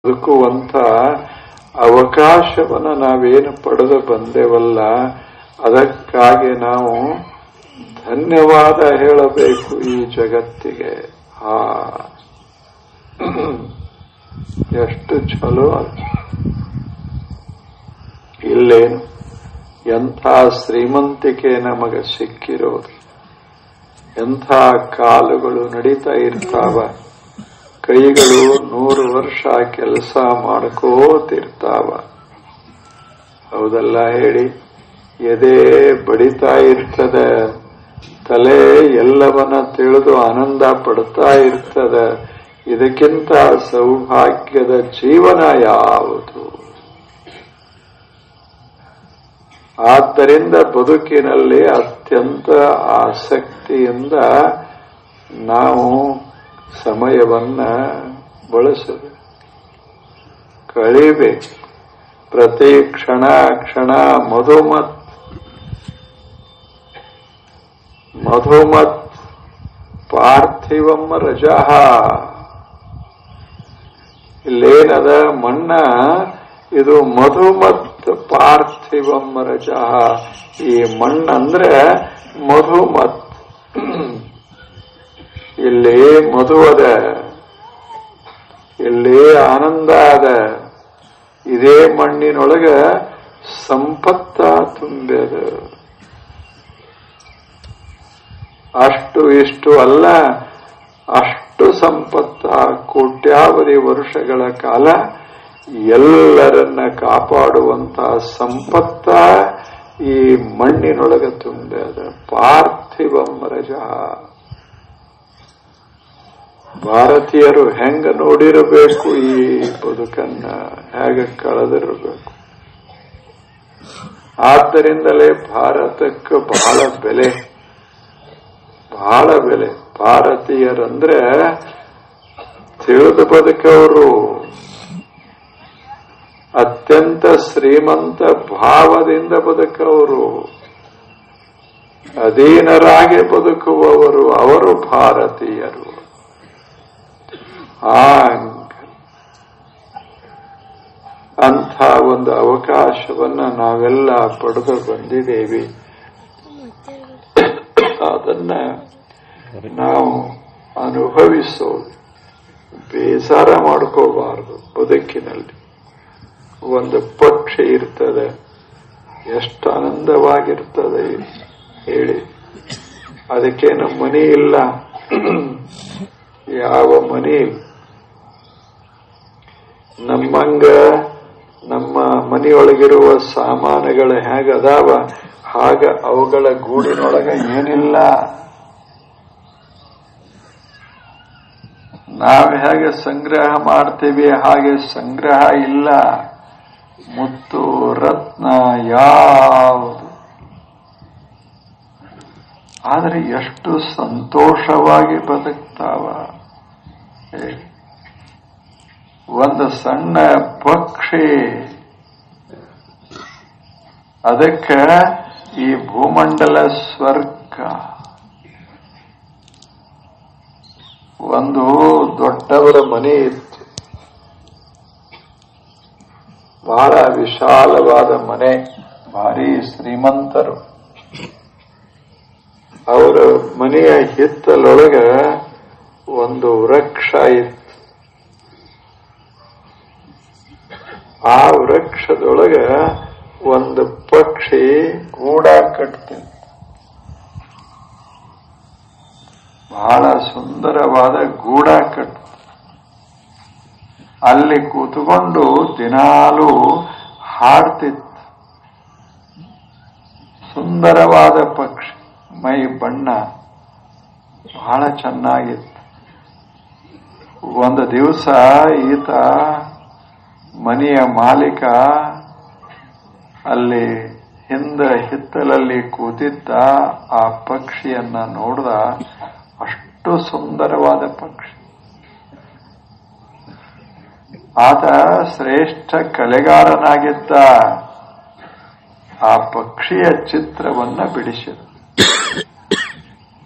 ಬದುಕುವಂತ ಅವಕಾಶವನ್ನು ನಾವೇನು ಪಡೆದು ಬಂದೆವಲ್ಲ ಅದಕ್ಕಾಗಿ ನಾವು ಧನ್ಯವಾದ ಹೇಳಬೇಕು ಈ ಜಗತ್ತಿಗೆ ಆ ಎಷ್ಟು ಚಲೋ ಅದು. ಇಲ್ಲೇನು ಎಂಥ ಶ್ರೀಮಂತಿಕೆ ನಮಗೆ ಸಿಕ್ಕಿರೋದು ಎಂಥ ಕಾಲುಗಳು ನಡೀತಾ ಇರ್ತಾವ ಕೈಗಳು ನೂರು ವರ್ಷ ಕೆಲಸ ಮಾಡ್ಕೋತಿರ್ತಾವ ಹೌದಲ್ಲ ಹೇಳಿ ಎದೆ ಬಡಿತಾ ಇರ್ತದ ತಲೆ ಎಲ್ಲವನ್ನ ತಿಳಿದು ಆನಂದ ಪಡ್ತಾ ಇರ್ತದ ಇದಕ್ಕಿಂತ ಸೌಭಾಗ್ಯದ ಜೀವನ ಯಾವುದು ಆದ್ದರಿಂದ ಬದುಕಿನಲ್ಲಿ ಅತ್ಯಂತ ಆಸಕ್ತಿಯಿಂದ ನಾವು ಸಮಯವನ್ನ ಬಳಸಬೇಕು ಕಳಿಬೇಕು ಪ್ರತಿ ಕ್ಷಣ ಕ್ಷಣ ಮಧುಮತ್ ಮಧುಮತ್ ಪಾರ್ಥಿವಂ ರಜಃ ಇಲ್ಲೇನದ ಮಣ್ಣ ಇದು ಮಧುಮತ್ ಪಾರ್ಥಿವಂ ರಜಃ ಈ ಮಣ್ಣಂದ್ರೆ ಮಧುಮತ್ ಇಲ್ಲಿ ಮಧು ಅದ ಇಲ್ಲಿ ಆನಂದ ಅದ ಇದೇ ಮಣ್ಣಿನೊಳಗ ಸಂಪತ್ತ ತುಂಬ್ಯದ ಅಷ್ಟು ಇಷ್ಟು ಅಲ್ಲ ಅಷ್ಟು ಸಂಪತ್ತ ಕೋಟ್ಯಾವಧಿ ವರ್ಷಗಳ ಕಾಲ ಎಲ್ಲರನ್ನ ಕಾಪಾಡುವಂತಹ ಸಂಪತ್ತ ಈ ಮಣ್ಣಿನೊಳಗ ತುಂಬ್ಯದ ಪಾರ್ಥಿವಂ ರಜ ಭಾರತೀಯರು ಹೆಂಗ ನೋಡಿರಬೇಕು ಈ ಬದುಕನ್ನ ಹೇಗೆ ಕಳೆದಿರಬೇಕು ಆದ್ದರಿಂದಲೇ ಭಾರತಕ್ಕೆ ಬಹಳ ಬೆಲೆ ಬಹಳ ಬೆಲೆ ಭಾರತೀಯರಂದ್ರೆ ತಿಳಿದು ಬದುಕವರು ಅತ್ಯಂತ ಶ್ರೀಮಂತ ಭಾವದಿಂದ ಬದುಕವರು ಅಧೀನರಾಗಿ ಬದುಕುವವರು ಅವರು ಭಾರತೀಯರು ಹಾಂಗ ಅಂಥ ಒಂದು ಅವಕಾಶವನ್ನ ನಾವೆಲ್ಲ ಪಡೆದು ಬಂದಿದ್ದೇವೆ ಅದನ್ನ ನಾವು ಅನುಭವಿಸೋದು ಬೇಸರ ಮಾಡ್ಕೋಬಾರದು ಬದುಕಿನಲ್ಲಿ ಒಂದು ಪಕ್ಷಿ ಇರ್ತದೆ ಎಷ್ಟು ಆನಂದವಾಗಿರ್ತದೆ ಹೇಳಿ ಅದಕ್ಕೇನು ಮನಿ ಇಲ್ಲ ಯಾವ ಮನಿ ಇಲ್ಲ ನಮ್ಮಂಗ ನಮ್ಮ ಮನೆಯೊಳಗಿರುವ ಸಾಮಾನುಗಳು ಹೇಗದಾವ ಹಾಗ ಅವುಗಳ ಗೂಡಿನೊಳಗ ಏನಿಲ್ಲ ನಾವು ಹೇಗೆ ಸಂಗ್ರಹ ಮಾಡ್ತೀವಿ ಹಾಗೆ ಸಂಗ್ರಹ ಇಲ್ಲ ಮುತ್ತು ರತ್ನ ಯಾವುದು ಆದರೆ ಎಷ್ಟು ಸಂತೋಷವಾಗಿ ಬದುಕ್ತಾವ ಹೇಳಿ ಒಂದು ಸಣ್ಣ ಪಕ್ಷಿ ಅದಕ್ಕೆ ಈ ಭೂಮಂಡಲ ಸ್ವರ್ಗ ಒಂದು ದೊಡ್ಡವರ ಮನೆ ಇತ್ತು ಬಹಳ ವಿಶಾಲವಾದ ಮನೆ ಭಾರಿ ಶ್ರೀಮಂತರು ಅವರ ಮನೆಯ ಹಿತ್ತಲೊಳಗ ಒಂದು ವೃಕ್ಷ ಇತ್ತು ಆ ವೃಕ್ಷದೊಳಗ ಒಂದು ಪಕ್ಷಿ ಗೂಡ ಕಟ್ತಿತ್ತು ಬಹಳ ಸುಂದರವಾದ ಗೂಡ ಕಟ್ ಅಲ್ಲಿ ಕೂತ್ಕೊಂಡು ದಿನಾಲು ಹಾಡ್ತಿತ್ತು ಸುಂದರವಾದ ಪಕ್ಷಿ ಮೈ ಬಣ್ಣ ಬಹಳ ಚೆನ್ನಾಗಿತ್ತು ಒಂದು ದಿವಸ ಈತ ಮನೆಯ ಮಾಲೀಕ ಅಲ್ಲಿ ಹಿಂದ ಹಿತ್ತಲಲ್ಲಿ ಕೂತಿದ್ದ ಆ ಪಕ್ಷಿಯನ್ನ ನೋಡ್ದ ಅಷ್ಟು ಸುಂದರವಾದ ಪಕ್ಷಿ ಆತ ಶ್ರೇಷ್ಠ ಕಲೆಗಾರನಾಗಿದ್ದ ಆ ಪಕ್ಷಿಯ ಚಿತ್ರವನ್ನ ಬಿಡಿಸಿದ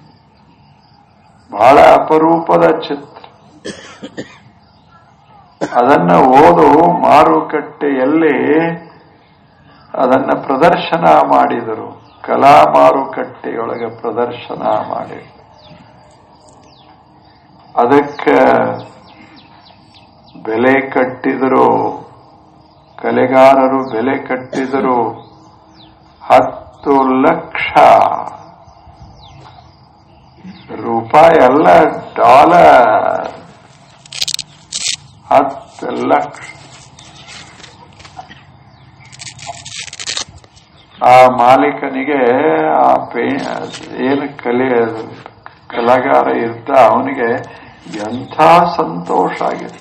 ಬಹಳ ಅಪರೂಪದ ಚಿತ್ರ ಅದನ್ನ ಓದು ಮಾರುಕಟ್ಟೆಯಲ್ಲಿ ಅದನ್ನ ಪ್ರದರ್ಶನ ಮಾಡಿದರು ಕಲಾ ಮಾರುಕಟ್ಟೆಯೊಳಗೆ ಪ್ರದರ್ಶನ ಮಾಡಿ ಅದಕ್ಕೆ ಬೆಲೆ ಕಟ್ಟಿದರು ಕಲೆಗಾರರು ಬೆಲೆ ಕಟ್ಟಿದರು ಹತ್ತು ಲಕ್ಷ ರೂಪಾಯಿ ಅಲ್ಲ ಡಾಲರ್ ಹತ್ತು ಲಕ್ಷ ಆ ಮಾಲೀಕನಿಗೆ ಆ ಪೇ ಏನು ಕಲೆ ಕಲಾಗಾರ ಇರ್ತ ಅವನಿಗೆ ಎಂಥ ಸಂತೋಷ ಆಗಿತ್ತು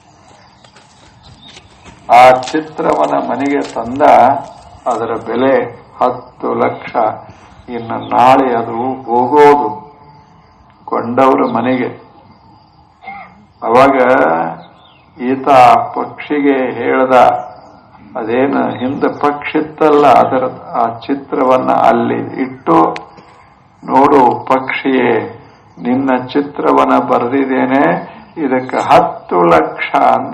ಆ ಚಿತ್ರವನ್ನ ಮನೆಗೆ ತಂದ ಅದರ ಬೆಲೆ ಹತ್ತು ಲಕ್ಷ ಇನ್ನು ನಾಳೆ ಅದು ಹೋಗೋದು ಕೊಂಡವರ ಮನೆಗೆ ಅವಾಗ ಈತ ಪಕ್ಷಿಗೆ ಹೇಳ್ದ ಅದೇನು ಹಿಂದೆ ಪಕ್ಷಿತ್ತಲ್ಲ ಅದರ ಆ ಚಿತ್ರವನ್ನ ಅಲ್ಲಿ ಇಟ್ಟು ನೋಡು ಪಕ್ಷಿಯೇ ನಿನ್ನ ಚಿತ್ರವನ್ನ ಬರೆದಿದ್ದೇನೆ ಇದಕ್ಕೆ ಹತ್ತು ಲಕ್ಷ ಅಂದ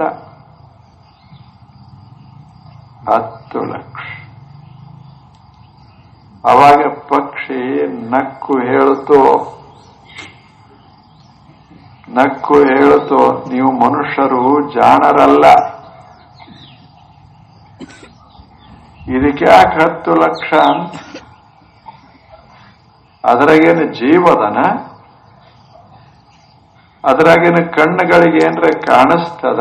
ಹತ್ತು ಲಕ್ಷ ಅವಾಗ ಪಕ್ಷಿ ನಕ್ಕು ಹೇಳ್ತು ನಕ್ಕು ಹೇಳ್ತು ನೀವು ಮನುಷ್ಯರು ಜಾಣರಲ್ಲ ಇದಕ್ಕೆ ಯಾಕೆ ಹತ್ತು ಲಕ್ಷ ಅಂತ ಅದ್ರಾಗೇನು ಜೀವದನ ಅದ್ರಾಗೇನು ಕಣ್ಣುಗಳಿಗೆ ಏನ್ರ ಕಾಣಿಸ್ತದ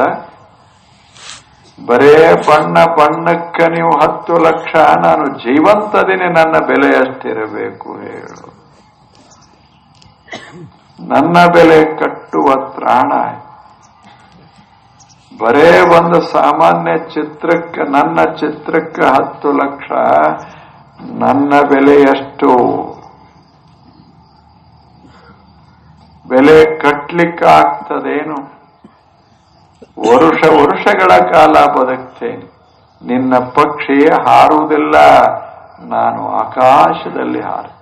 ಬರೇ ಬಣ್ಣ ಬಣ್ಣಕ್ಕ ನೀವು ಹತ್ತು ಲಕ್ಷ ನಾನು ಜೀವಂತದಿನೇ ನನ್ನ ಬೆಲೆ ಎಷ್ಟಿರಬೇಕು ಹೇಳು ನನ್ನ ಬೆಲೆ ಕಟ್ಟುವ ತ್ರಾಣ ಬರೇ ಒಂದು ಸಾಮಾನ್ಯ ಚಿತ್ರಕ್ಕೆ ನನ್ನ ಚಿತ್ರಕ್ಕೆ ಹತ್ತು ಲಕ್ಷ ನನ್ನ ಬೆಲೆ ಎಷ್ಟು ಬೆಲೆ ಕಟ್ಲಿಕ್ಕೆ ಆಗ್ತದೇನು ವರುಷ ವರುಷಗಳ ಕಾಲ ಬದುಕ್ತೇನೆ ನಿನ್ನ ಪಕ್ಷಿ ಹಾರುವುದಿಲ್ಲ ನಾನು ಆಕಾಶದಲ್ಲಿ ಹಾರುತ್ತೇನೆ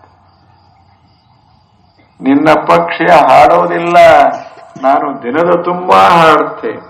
ನಿನ್ನ ಪಕ್ಷಿ ಹಾಡೋದಿಲ್ಲ ನಾನು ದಿನದ ತುಂಬಾ ಹಾಡುತ್ತೇನೆ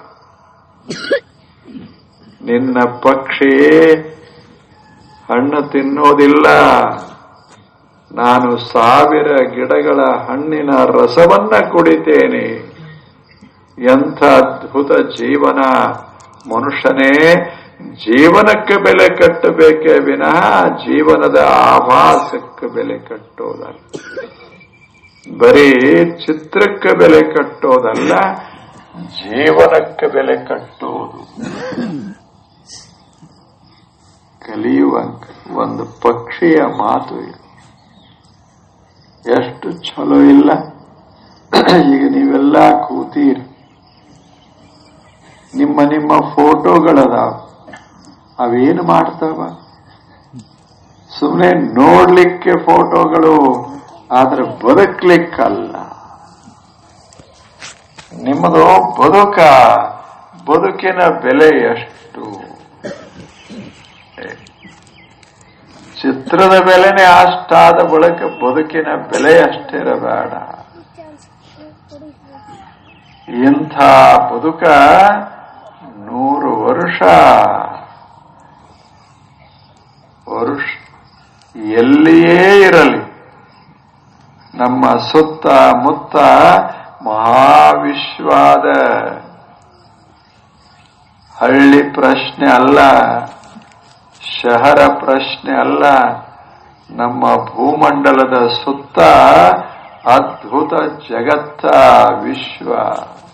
ನಿನ್ನ ಪಕ್ಷಿ ಹಣ್ಣು ತಿನ್ನೋದಿಲ್ಲ ನಾನು ಸಾವಿರ ಗಿಡಗಳ ಹಣ್ಣಿನ ರಸವನ್ನ ಕುಡಿತೇನೆ ಎಂಥ ಅದ್ಭುತ ಜೀವನ ಮನುಷ್ಯನೇ ಜೀವನಕ್ಕೆ ಬೆಲೆ ಕಟ್ಟಬೇಕೇ ವಿನಃ ಜೀವನದ ಆಭಾಸಕ್ಕೆ ಬೆಲೆ ಕಟ್ಟೋದಲ್ಲ ಬರೀ ಚಿತ್ರಕ್ಕೆ ಬೆಲೆ ಕಟ್ಟೋದಲ್ಲ ಜೀವನಕ್ಕೆ ಬೆಲೆ ಕಟ್ಟೋದು ಕಲಿಯುವ ಒಂದು ಪಕ್ಷಿಯ ಮಾತು ಇದು ಎಷ್ಟು ಚಲೋ ಇಲ್ಲ ಈಗ ನೀವೆಲ್ಲ ಕೂತೀರಿ ನಿಮ್ಮ ನಿಮ್ಮ ಫೋಟೋಗಳದಾವ ಅವೇನು ಮಾಡ್ತಾವ ಸುಮ್ಮನೆ ನೋಡ್ಲಿಕ್ಕೆ ಫೋಟೋಗಳು ಆದ್ರೆ ಬದುಕ್ಲಿಕ್ಕಲ್ಲ ನಿಮ್ಮದು ಬದುಕ ಬದುಕಿನ ಬೆಲೆ ಎಷ್ಟು ಚಿತ್ರದ ಬೆಲೆನೇ ಅಷ್ಟಾದ ಬಳಿಕ ಬದುಕಿನ ಬೆಲೆ ಅಷ್ಟಿರಬೇಡ ಇಂಥ ಬದುಕ ನೂರು ವರ್ಷ ವರುಷ ಎಲ್ಲಿಯೇ ಇರಲಿ ನಮ್ಮ ಸುತ್ತ ಮುತ್ತ ಮಹಾವಿಶ್ವಾದ ಹಳ್ಳಿ ಪ್ರಶ್ನೆ ಅಲ್ಲ ಶಹರ ಪ್ರಶ್ನೆ ಅಲ್ಲ ನಮ್ಮ ಭೂಮಂಡಲದ ಸುತ್ತ ಅದ್ಭುತ ಜಗತ್ತ ವಿಶ್ವ